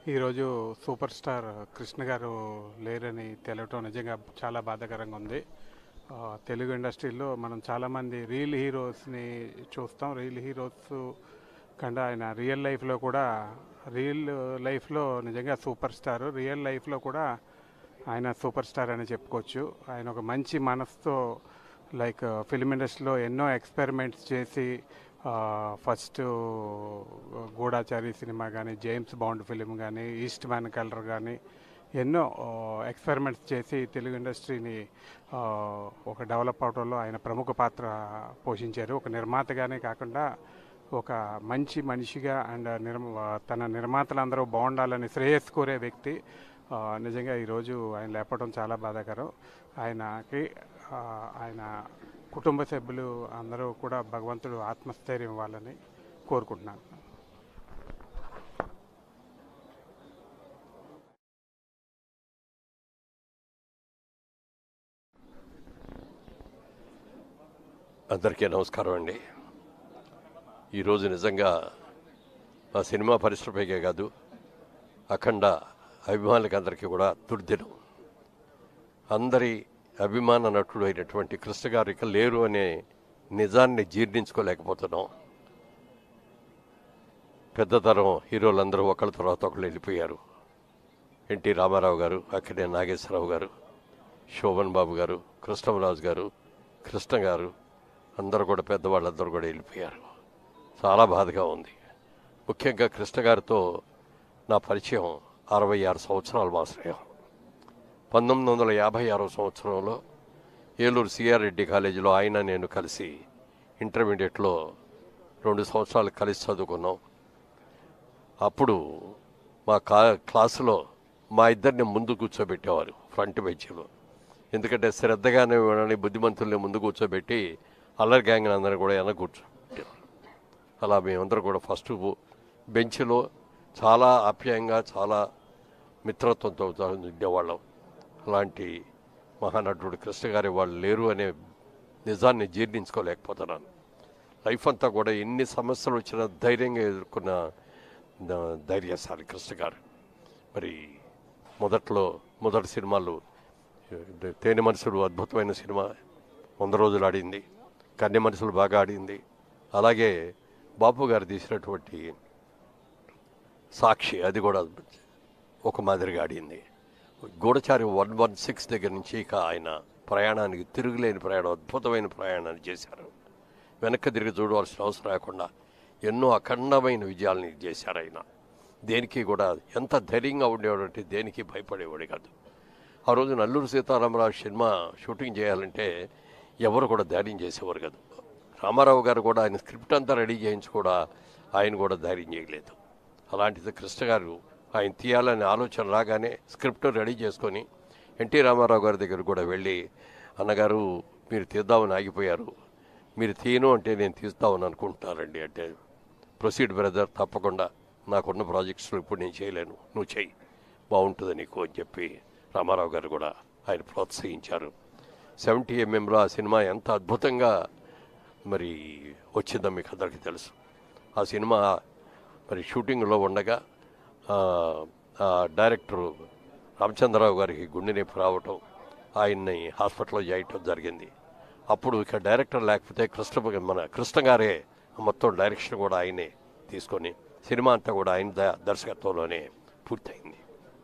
ఈరోజు super star Krishna గారు లేరని తెలియటం నిజంగా చాలా బాధాకరంగా ఉంది ఆ, తెలుగు ఇండస్ట్రీలో మనం చాలామంది రియల్ హీరోస్ని చూస్తాం రియల్ హీరోస్ కన్నా ఆయన రియల్ లైఫ్లో కూడా రియల్ లైఫ్లో నిజంగా సూపర్ స్టార్ రియల్ లైఫ్లో కూడా ఆయన సూపర్ స్టార్ అని చెప్పుకోవచ్చు ఆయన ఒక మంచి మనసుతో లైక్ ఫిలిం ఇండస్ట్రీలో ఎన్నో ఎక్స్పెరిమెంట్స్ చేసి ఫస్ట్ గూఢాచారి సినిమా కానీ జేమ్స్ బాండ్ ఫిలిం కానీ ఈస్ట్ మ్యాన్ కలర్ కానీ ఎన్నో ఎక్స్పెరిమెంట్స్ చేసి తెలుగు ఇండస్ట్రీని ఆ, ఒక డెవలప్ అవడంలో ఆయన ప్రముఖ పాత్ర పోషించారు ఒక నిర్మాతగానే కాకుండా ఒక మంచి మనిషిగా అండ్ నిర్మ తన నిర్మాతలందరూ బాగుండాలని శ్రేయస్సు కోరే వ్యక్తి ఆ, నిజంగా ఈరోజు ఆయన లేపడం చాలా బాధాకరం ఆయనకి ఆ, ఆయన కుటుంబ సభ్యులు అందరూ కూడా భగవంతుడు ఆత్మస్థైర్యం ఇవ్వాలని కోరుకుంటున్నాను అందరికీ నమస్కారం అండి ఈరోజు నిజంగా ఆ సినిమా పరిశ్రమకే కాదు అఖండ అభిమానులకి అందరికీ కూడా దుర్దినం అందరి అభిమాన నటుడు అయినటువంటి కృష్ణ గారు ఇక లేరు అనే నిజాన్ని జీర్ణించుకోలేకపోతున్నాం పెద్దతరం హీరోలందరూ ఒకళ్ళ తర్వాత ఒకళ్ళు వెళ్ళిపోయారు ఎన్టీ రామారావు గారు అక్కడే నాగేశ్వరరావు గారు శోభన్ బాబు గారు కృష్ణరాజు గారు కృష్ణ గారు అందరూ కూడా పెద్దవాళ్ళందరూ కూడా వెళ్ళిపోయారు చాలా బాధగా ఉంది ముఖ్యంగా కృష్ణ గారితో నా పరిచయం అరవై ఆరు సంవత్సరాలు మా స్నేహం పంతొమ్మిది వందల యాభై ఆరో సంవత్సరంలో ఏలూరు సిఆర్ రెడ్డి కాలేజీలో ఆయన నేను కలిసి ఇంటర్మీడియట్లో రెండు సంవత్సరాలు కలిసి చదువుకున్నాం అప్పుడు మా కా క్లాసులో మా ఇద్దరిని ముందు కూర్చోబెట్టేవారు ఫ్రంట్ బెంచ్లో ఎందుకంటే శ్రద్ధగానే వినని బుద్ధిమంతుల్ని ముందు కూర్చోబెట్టి అల్లరి గ్యాంగ్ అందరిని కూడా వెనక కూర్చోబెట్టేవారు అలా మేమందరం కూడా ఫస్ట్ బెంచ్లో చాలా ఆప్యాయంగా చాలా మిత్రత్వంతో ఉండేవాళ్ళం అలాంటి మహానటుడు కృష్ణ గారి వాళ్ళు లేరు అనే నిజాన్ని జీర్ణించుకోలేకపోతున్నాను లైఫ్ అంతా కూడా ఎన్ని సమస్యలు వచ్చినా ధైర్యంగా ఎదుర్కొన్న ద- ధైర్యశాలి కృష్ణ గారు మరి మొదట్లో మొదటి సినిమాలు తేనె మనుషులు అద్భుతమైన సినిమా వంద రోజులు ఆడింది కన్య మనుషులు బాగా ఆడింది అలాగే బాపు గారు తీసినటువంటి సాక్షి అది కూడా ఒక మాదిరిగా ఆడింది గూఢచారి వన్ వన్ సిక్స్ దగ్గర నుంచి ఇక ఆయన ప్రయాణానికి తిరుగులేని ప్రయాణం అద్భుతమైన ప్రయాణాన్ని చేశారు వెనక్కి తిరిగి చూడవలసిన అవసరం లేకుండా ఎన్నో అఖండమైన విజయాలని చేశారు ఆయన దేనికి కూడా ఎంత ధైర్యంగా ఉండేవాడంటే దేనికి భయపడేవాడు కాదు ఆ రోజు నల్లూరు సీతారామరాజు సినిమా షూటింగ్ చేయాలంటే ఎవరు కూడా ధైర్యం చేసేవారు కాదు రామారావు గారు కూడా ఆయన స్క్రిప్ట్ అంతా రెడీ చేయించి కూడా ఆయన కూడా ధైర్యం చేయలేదు అలాంటిది కృష్ణ గారు ఆయన తీయాలనే ఆలోచన రాగానే స్క్రిప్ట్ రెడీ చేసుకొని ఎన్టీ రామారావు గారి దగ్గర కూడా వెళ్ళి అన్నగారు మీరు తీద్దామని ఆగిపోయారు మీరు తీయను అంటే నేను తీస్తామని అనుకుంటున్నారండి అంటే ప్రొసీడ్ బ్రదర్ తప్పకుండా నాకున్న ప్రాజెక్ట్స్లో ఇప్పుడు నేను చేయలేను నువ్వు చెయ్యి బాగుంటుంది నీకు అని చెప్పి రామారావు గారు కూడా ఆయన ప్రోత్సహించారు సెవెంటీ ఎంఎంలో ఆ సినిమా ఎంత అద్భుతంగా మరి వచ్చిందో మీకు అందరికీ తెలుసు ఆ సినిమా మరి షూటింగ్లో ఉండగా ఆ, ఆ డైరెక్టర్ రామచంద్రరావు గారికి గుండె నొప్పి రావటం ఆయన్ని హాస్పిటల్లో చేయటం జరిగింది అప్పుడు ఇక డైరెక్టర్ లేకపోతే కృష్ణ మన కృష్ణ గారే మొత్తం డైరెక్షన్ కూడా ఆయనే తీసుకొని సినిమా అంతా కూడా ఆయన ద- దర్శకత్వంలోనే పూర్తయింది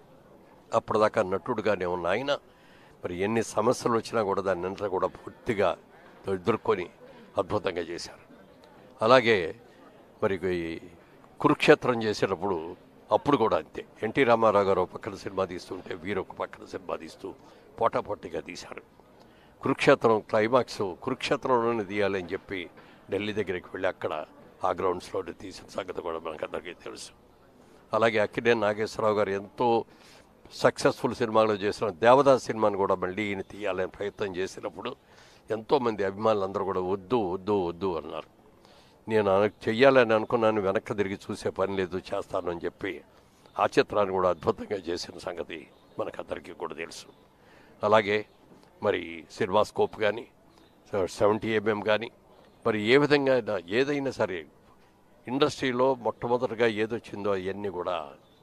అప్పటిదాకా నటుడుగానే ఉన్న ఆయన మరి ఎన్ని సమస్యలు వచ్చినా కూడా దాన్ని అంతా కూడా పూర్తిగా ఎదుర్కొని అద్భుతంగా చేశారు అలాగే మరి ఈ కురుక్షేత్రం చేసేటప్పుడు అప్పుడు కూడా అంతే ఎన్టీ రామారావు గారు ఒక పక్కన సినిమా తీస్తుంటే వీరు ఒక పక్కన సినిమా తీస్తూ పోటాపోటీగా తీశారు కురుక్షేత్రం క్లైమాక్స్ కురుక్షేత్రంలోనే తీయాలని చెప్పి ఢిల్లీ దగ్గరికి వెళ్ళి అక్కడ ఆ గ్రౌండ్స్లో తీసిన సంగతి కూడా మనకు అందరికీ తెలుసు అలాగే అక్కినే నాగేశ్వరరావు గారు ఎంతో సక్సెస్ఫుల్ సినిమాలు చేసిన దేవదాస్ సినిమాను కూడా మళ్ళీ ఈయన తీయాలని ప్రయత్నం చేసినప్పుడు ఎంతోమంది అభిమానులు అందరూ కూడా వద్దు వద్దు వద్దు అన్నారు నేను అన- చెయ్యాలని అనుకున్నాను వెనక్కి తిరిగి చూసే పని లేదు చేస్తాను అని చెప్పి ఆ చిత్రాన్ని కూడా అద్భుతంగా చేసిన సంగతి మనకందరికీ కూడా తెలుసు అలాగే మరి సినిమా స్కోప్ కానీ సెవెంటీ ఎంఎం కానీ మరి ఏ విధంగా అయినా ఏదైనా సరే ఇండస్ట్రీలో మొట్టమొదటిగా ఏదొచ్చిందో అవన్నీ కూడా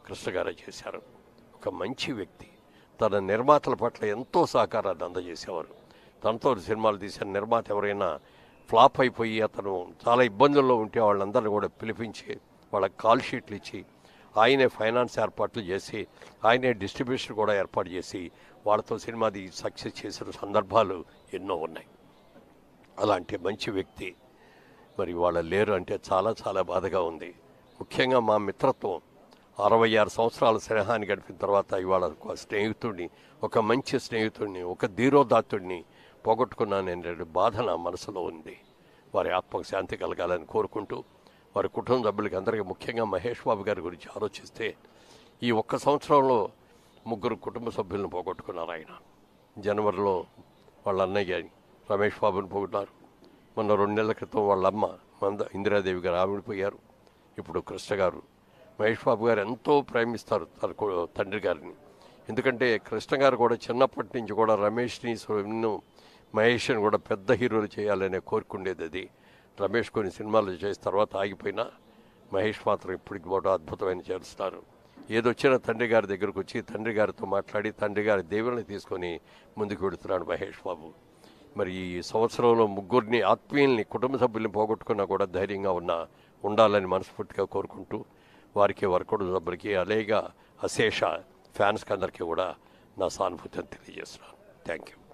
కృష్ణ గారే చేశారు ఒక మంచి వ్యక్తి తన నిర్మాతల పట్ల ఎంతో సహకారాన్ని అందజేసేవారు తనతో సినిమాలు తీసిన నిర్మాత ఎవరైనా ఫ్లాప్ అయిపోయి అతను చాలా ఇబ్బందుల్లో ఉంటే వాళ్ళందరినీ కూడా పిలిపించి వాళ్ళకి కాల్ షీట్లు ఇచ్చి ఆయనే ఫైనాన్స్ ఏర్పాట్లు చేసి ఆయనే డిస్ట్రిబ్యూషన్ కూడా ఏర్పాటు చేసి వాళ్ళతో సినిమాది సక్సెస్ చేసిన సందర్భాలు ఎన్నో ఉన్నాయి అలాంటి మంచి వ్యక్తి మరి వాళ్ళ లేరు అంటే చాలా చాలా బాధగా ఉంది ముఖ్యంగా మా మిత్రత్వం అరవై ఆరు సంవత్సరాల స్నేహాన్ని గడిపిన తర్వాత ఇవాళ ఒక స్నేహితుడిని ఒక మంచి స్నేహితుడిని ఒక ధీరోదాత్తుడిని పోగొట్టుకున్నాననే బాధ నా మనసులో ఉంది వారి ఆత్మకు శాంతి కలగాలని కోరుకుంటూ వారి కుటుంబ సభ్యులకి అందరికీ ముఖ్యంగా మహేష్ బాబు గారి గురించి ఆలోచిస్తే ఈ ఒక్క సంవత్సరంలో ముగ్గురు కుటుంబ సభ్యులను పోగొట్టుకున్నారు ఆయన జనవరిలో వాళ్ళ అన్నయ్య రమేష్ బాబుని పోగొట్టారు మొన్న రెండు నెలల క్రితం వాళ్ళ అమ్మ మంద ఇందిరాదేవి గారు ఆవిడిపోయారు ఇప్పుడు కృష్ణ గారు మహేష్ బాబు గారు ఎంతో ప్రేమిస్తారు తన కో- తండ్రి గారిని ఎందుకంటే కృష్ణ గారు కూడా చిన్నప్పటి నుంచి కూడా రమేష్ని సున్ను మహేష్ని కూడా పెద్ద హీరోలు చేయాలనే కోరుకుండేది అది రమేష్ కొన్ని సినిమాలు చేసిన తర్వాత ఆగిపోయినా మహేష్ మాత్రం ఇప్పటికి కూడా అద్భుతమైన చేస్తున్నారు ఏదొచ్చినా తండ్రి గారి దగ్గరకు వచ్చి తండ్రి గారితో మాట్లాడి తండ్రి గారి దేవుళ్ళని తీసుకొని ముందుకు వెడుతున్నాడు మహేష్ బాబు మరి ఈ సంవత్సరంలో ముగ్గురిని ఆత్మీయుల్ని కుటుంబ సభ్యుల్ని పోగొట్టుకున్నా కూడా ధైర్యంగా ఉన్న ఉండాలని మనస్ఫూర్తిగా కోరుకుంటూ వారికి వర్కుడు సభ్యులకి అలాగే అశేష ఫ్యాన్స్కి అందరికీ కూడా నా సానుభూతిని తెలియజేస్తున్నాను థ్యాంక్ యూ